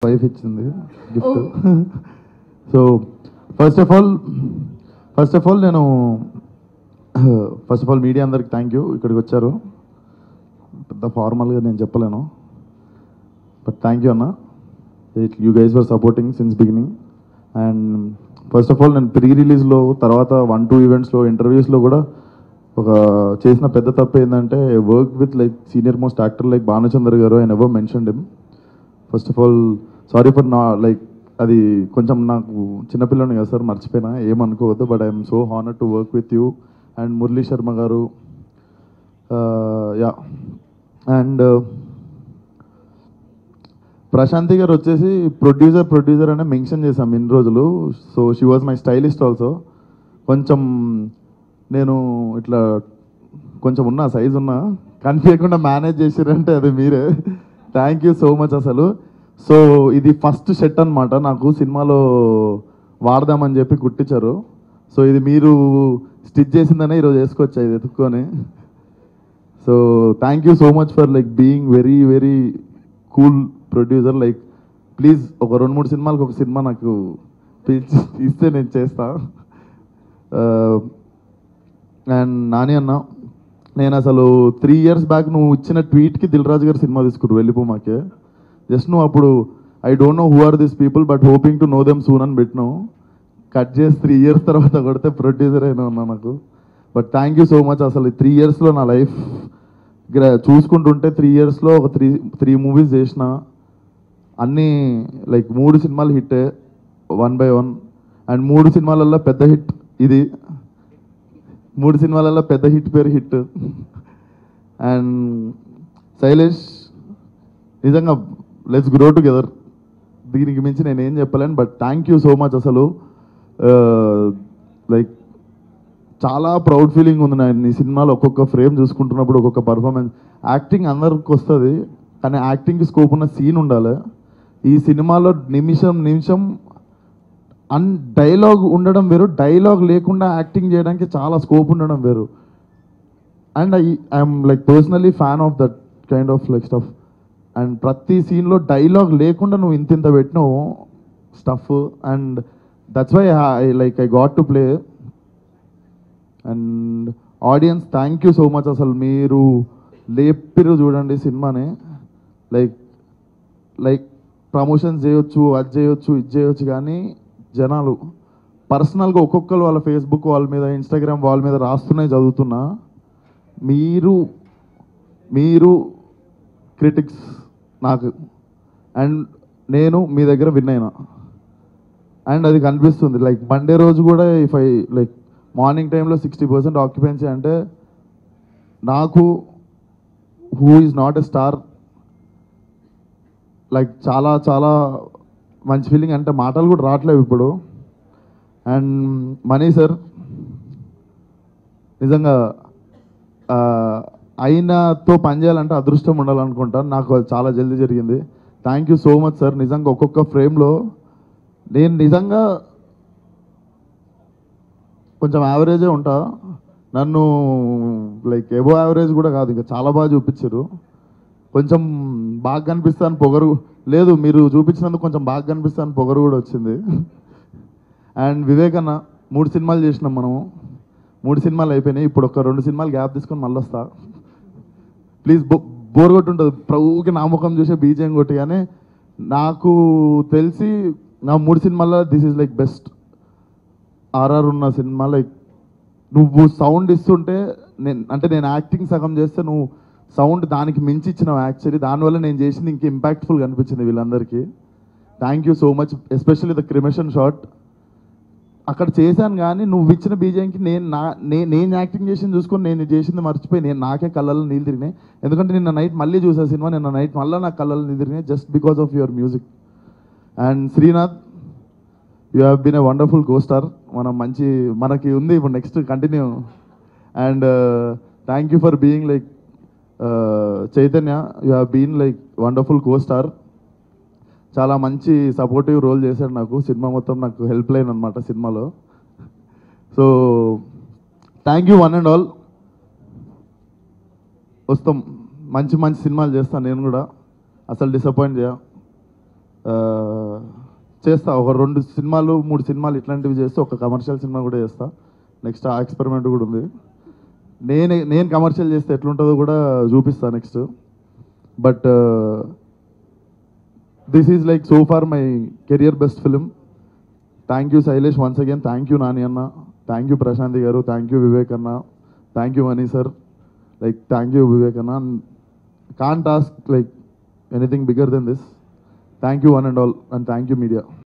wife ఇచ్చింది gift so first of all first of all నేను first of all media అందరికి thank you ఇక్కడికి వచ్చారు పెద్ద ఫార్మల్గా నేను చెప్పలేను బట్ థ్యాంక్ యూ అన్న you guys were supporting since beginning and first of all నేను ప్రీ రిలీజ్లో తర్వాత వన్ టూ ఈవెంట్స్లో ఇంటర్వ్యూస్లో కూడా ఒక చేసిన పెద్ద తప్పు ఏంటంటే work with like senior most actor like Bhanuchander garu I never mention him first of all sorry for నా లైక్ అది కొంచెం నాకు చిన్నపిల్లని కదా సార్ మర్చిపోయినా ఏమనుకోవద్దు but I'm so honour to work with you and Murali Sharma garu yeah and Prashanti గారు వచ్చేసి ప్రొడ్యూసర్ ప్రొడ్యూసర్ అనే మెన్షన్ చేశాం ఇన్ని రోజులు so she was my stylist also కొంచెం నేను ఇట్లా కొంచెం ఉన్నా సైజ్ ఉన్నా కనిపించకుండా మేనేజ్ చేసిరంటే అది మీరే థ్యాంక్ యూ సో మచ్ అసలు సో ఇది ఫస్ట్ సెట్ అన్నమాట నాకు సినిమాలో వాడదామని చెప్పి కుట్టించారు సో ఇది మీరు స్టిచ్ చేసిందనే ఈరోజు వేసుకొచ్చా ఇది ఎత్తుక్కొని so thank you so much for like being very very cool producer like please ఒక రెండు మూడు సినిమాలకు ఒక సినిమా నాకు పిలిచి ఇస్తే నేను చేస్తా అండ్ నాని అన్న నేను అసలు త్రీ ఇయర్స్ బ్యాక్ నువ్వు ఇచ్చిన ట్వీట్కి దిల్ రాజు గారు సినిమా తీసుకురు వెళ్ళిపో మాకే జస్ట్ నువ్వు అప్పుడు I don't know who are this people but hoping to know them soon అని పెట్టినావు కట్ చేసి త్రీ ఇయర్స్ తర్వాత కొడితే ప్రొడ్యూసర్ అయినా ఉన్నా నాకు but thank you so much అసలు త్రీ ఇయర్స్లో నా లైఫ్ చూసుకుంటుంటే త్రీ ఇయర్స్లో ఒక త్రీ త్రీ మూవీస్ చేసిన అన్నీ లైక్ మూడు సినిమాలు hit one by one and మూడు సినిమాలలో పెద్ద హిట్ ఇది మూడు సినిమాలలో పెద్ద హిట్ పేరు హిట్ అండ్ శైలేష్ నిజంగా లెట్స్ గ్రో టుగెదర్ దీనికి మించి నేను ఏం చెప్పలేను but thank you so much అసలు లైక్ చాలా ప్రౌడ్ ఫీలింగ్ ఉంది నేను ఈ సినిమాలో ఒక్కొక్క ఫ్రేమ్ చూసుకుంటున్నప్పుడు ఒక్కొక్క పర్ఫార్మెన్స్ యాక్టింగ్ అందరికి వస్తుంది కానీ యాక్టింగ్కి స్కోప్ ఉన్న సీన్ ఉండాలి ఈ సినిమాలో నిమిషం నిమిషం అన్ డైలాగ్ ఉండడం వేరు డైలాగ్ లేకుండా యాక్టింగ్ చేయడానికి చాలా స్కోప్ ఉండడం వేరు and I I'm like personally fan of that kind of like stuff and ప్రతి సీన్లో డైలాగ్ లేకుండా నువ్వు ఇంత ఇంత పెట్టినావు stuff and that's why I like I got to play and audience thank you so much అసలు మీరు లేపిరు చూడండి సినిమాని లైక్ లైక్ ప్రమోషన్స్ చేయొచ్చు అది చేయొచ్చు ఇది చేయొచ్చు కానీ జనాలు పర్సనల్గా ఒక్కొక్కరు వాళ్ళ ఫేస్బుక్ వాళ్ళ మీద ఇన్స్టాగ్రామ్ వాళ్ళ మీద రాస్తున్నాయి చదువుతున్నా మీరు మీరు క్రిటిక్స్ నాకు అండ్ నేను మీ దగ్గర విన్ అయినా అండ్ అది కనిపిస్తుంది లైక్ మండే రోజు కూడా ఇఫ్ ఐ లైక్ మార్నింగ్ టైంలో సిక్స్టీ పర్సెంట్ ఆక్యుపెన్సీ అంటే నాకు who is not a star like చాలా చాలా మంచి ఫీలింగ్ అంటే మాటలు కూడా రావట్లేవు ఇప్పుడు అండ్ మనీ సార్ నిజంగా ఆ, ఆయనతో పనిచేయాలంటే అదృష్టం ఉండాలనుకుంటాను నాకు అది చాలా జల్దీ జరిగింది thank you so much sir నిజంగా ఒక్కొక్క ఫ్రేమ్లో నేను నిజంగా కొంచెం యావరేజే ఉంటా నన్ను లైక్ ఎబో యావరేజ్ కూడా కాదు ఇంకా చాలా బాగా చూపించారు కొంచెం బాగా కనిపిస్తాను పొగరు లేదు మీరు చూపించినందుకు కొంచెం బాగా కనిపిస్తాను పొగరు కూడా వచ్చింది అండ్ వివేక్ అన్న మూడు సినిమాలు చేసినాం మనము మూడు సినిమాలు అయిపోయినాయి ఇప్పుడు ఒక రెండు సినిమాలు గ్యాప్ తీసుకొని మళ్ళీ వస్తా ప్లీజ్ బో బోర్ కొట్టుంటుంది ప్రభుకి నా ముఖం చూసే బీజేం కొట్టి కానీ నాకు తెలిసి నా మూడు సినిమాల్లో this is like best RR ఉన్న సినిమా లైక్ నువ్వు సౌండ్ ఇస్తుంటే నేను అంటే నేను యాక్టింగ్ సగం చేస్తే నువ్వు సౌండ్ దానికి మించి ఇచ్చినావు యాక్చువల్లీ దానివల్ల నేను చేసింది ఇంక ఇంపాక్ట్ఫుల్ కనిపించింది వీళ్ళందరికీ thank you so much especially the cremation shot అక్కడ చేశాను కానీ నువ్వు ఇచ్చిన బీజంకి నేను నా నే- నేను యాక్టింగ్ చేసింది చూసుకొని నేను చేసింది మర్చిపోయి నేను నాకే కళ్ళల్లో నీళ్ళు తిరిగినాయి ఎందుకంటే నిన్న నైట్ మళ్ళీ చూసా సినిమా నిన్న నైట్ మళ్ళీ నాకు కళ్ళల్లో నీళ్ళు తిరిగినాయి just because of your music and Srinath you have been a wonderful co-star మనం మంచి మనకి ఉంది ఇప్పుడు next continue and thank you for being like Chaitanya you have been like wonderful co-star చాలా మంచి సపోర్టివ్ రోల్ చేశాడు నాకు సినిమా మొత్తం నాకు హెల్ప్ లైన్ అనమాట సినిమాలో so thank you one and all వస్తాం మంచి మంచి సినిమాలు చేస్తాను నేను కూడా అసలు డిసప్పాయింట్ చేయ చేస్తా ఒక రెండు సినిమాలు మూడు సినిమాలు ఇట్లాంటివి చేస్తే ఒక కమర్షియల్ సినిమా కూడా చేస్తా నెక్స్ట్ ఆ ఎక్స్పెరిమెంట్ కూడా ఉంది నేను నేను కమర్షియల్ చేస్తే ఎట్లుంటుందో కూడా చూపిస్తా next but this is like so far my career best film thank you Shailesh once again thank you Nani అన్న thank you Prashanthi garu thank you Vivek అన్న thank you Mani sir like thank you Vivek అన్న can't ask like anything bigger than this thank you one and all and thank you media